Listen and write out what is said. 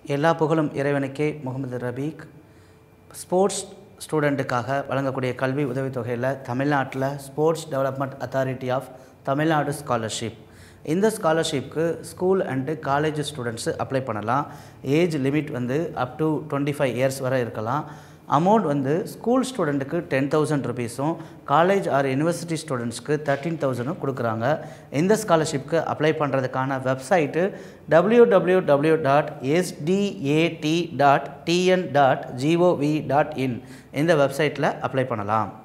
எல்லா புகழும் இறைவனுக்கே முகமது ரபீக் ஸ்போர்ட்ஸ் ஸ்டூடெண்ட்டுக்காக வழங்கக்கூடிய கல்வி உதவித்தொகையில் தமிழ்நாட்டில் Sports Development Authority of Tamil Nadu scholarship இந்த ஸ்காலர்ஷிப்க்கு school and college students apply பண்ணலாம் ஏஜ் லிமிட் வந்து up to twenty five years வரை இருக்கலாம் அமௌண்ட் வந்து ஸ்கூல் ஸ்டூடெண்ட்டுக்கு டென் தௌசண்ட் ருபீஸும் காலேஜ் ஆர் யூனிவர்சிட்டி ஸ்டூடெண்ட்ஸ்க்கு தேர்ட்டீன் தௌசண்டும் கொடுக்குறாங்க இந்த ஸ்காலர்ஷிப்க்கு அப்ளை பண்ணுறதுக்கான website W W W dot SDAT dot TN dot GOV dot in இந்த வெப்சைட்டில் அப்ளை பண்ணலாம்